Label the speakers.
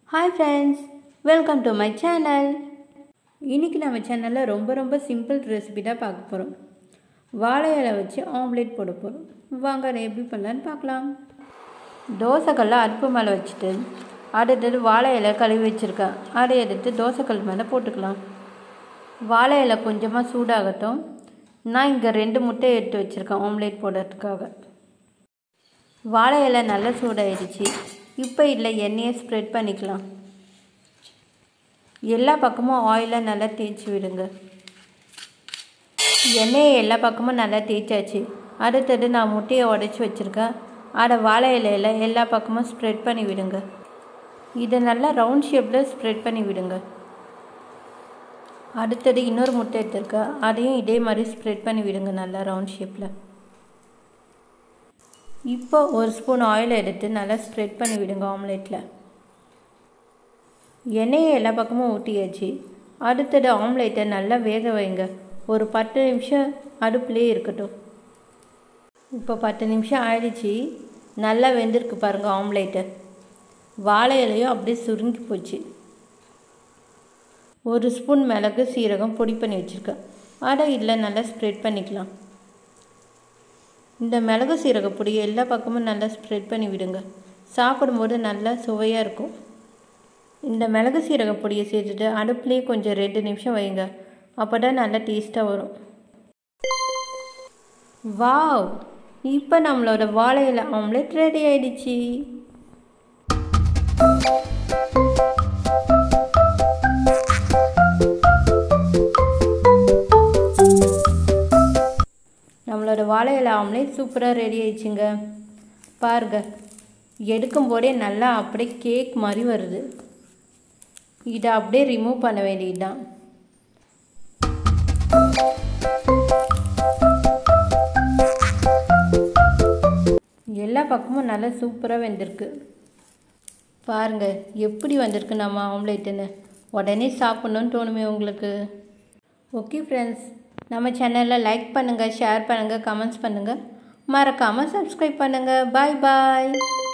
Speaker 1: hi friends welcome to my channel இன்றைக்கி நம்ம சேனலில் ரொம்ப ரொம்ப சிம்பிள் ரெசிபி தான் பார்க்க போகிறோம் வாழை இலை வச்சு ஆம்லேட் போட போகிறோம் வாங்க அதை எப்படி பண்ணலான்னு பார்க்கலாம் தோசைக்கல்ல அடுப்பு மேலே வச்சுட்டு அடுத்தது வாழை இலை கழுவி வச்சுருக்கேன் அதை எடுத்து தோசைக்கல் மேலே போட்டுக்கலாம் வாழை இலை கொஞ்சமாக சூடாகட்டும் நான் இங்கே ரெண்டு முட்டை எடுத்து வச்சுருக்கேன் ஆம்லேட் போடுறதுக்காக வாழை இலை நல்லா சூடாயிடுச்சு இப்போ இதில் எண்ணெயை ஸ்ப்ரெட் பண்ணிக்கலாம் எல்லா பக்கமும் ஆயிலை நல்லா தேய்ச்சி விடுங்க எண்ணெயை எல்லா பக்கமும் நல்லா தேய்ச்சாச்சு அடுத்தது நான் முட்டையை உடச்சி வச்சுருக்கேன் அதை வாழை இலையில் எல்லா பக்கமும் ஸ்ப்ரெட் பண்ணி விடுங்க இதை நல்லா ரவுண்ட் ஷேப்பில் ஸ்ப்ரெட் பண்ணி விடுங்க அடுத்தது இன்னொரு முட்டை எடுத்திருக்கேன் அதையும் இதே மாதிரி ஸ்ப்ரெட் பண்ணி விடுங்க நல்லா ரவுண்ட் ஷேப்பில் இப்போ ஒரு ஸ்பூன் ஆயில் எடுத்து நல்லா ஸ்ப்ரெட் பண்ணி விடுங்க ஆம்லேட்டில் எண்ணெயை எல்லா பக்கமும் ஊற்றியாச்சு அடுத்தது ஆம்லேட்டை நல்லா வேக வைங்க ஒரு பத்து நிமிஷம் அடுப்புலேயே இருக்கட்டும் இப்போ பத்து நிமிஷம் ஆயிடுச்சு நல்லா வெந்திருக்கு பாருங்கள் ஆம்லேட்டை வாழை இலையும் அப்படியே சுருங்கி போச்சு ஒரு ஸ்பூன் மிளகு சீரகம் பொடி பண்ணி வச்சுருக்கேன் அதை இதில் நல்லா ஸ்ப்ரெட் பண்ணிக்கலாம் இந்த மிளகு சீரக பொடியை எல்லா பக்கமும் நல்லா ஸ்ப்ரெட் பண்ணி விடுங்க சாப்பிடும்போது நல்லா சுவையாக இருக்கும் இந்த மிளகு சீரக பொடியை சேர்த்துட்டு அடுப்புலேயே கொஞ்சம் ரெண்டு நிமிஷம் வைங்க அப்போ தான் நல்லா டேஸ்ட்டாக வரும் வாவ் இப்போ நம்மளோட வாழை இலை ஆம்லெட் ரெடி ஆயிடுச்சு நம்மளோட வாழை இலை ஆம்லேட் சூப்பராக ரெடி ஆயிடுச்சுங்க பாருங்க எடுக்கும் போதே நல்லா அப்படியே கேக் மாதிரி வருது இதை அப்படியே ரிமூவ் பண்ண வேண்டியது தான் எல்லா பக்கமும் நல்லா சூப்பராக வெந்திருக்கு பாருங்கள் எப்படி வந்திருக்கு நம்ம ஆம்லேட்டுன்னு உடனே சாப்பிட்ணுன்னு தோணுமே உங்களுக்கு ஓகே ஃப்ரெண்ட்ஸ் நம்ம சேனலில் லைக் பண்ணுங்கள் ஷேர் பண்ணுங்கள் கமெண்ட்ஸ் பண்ணுங்கள் மறக்காமல் சப்ஸ்கிரைப் பண்ணுங்கள் பாய் பாய்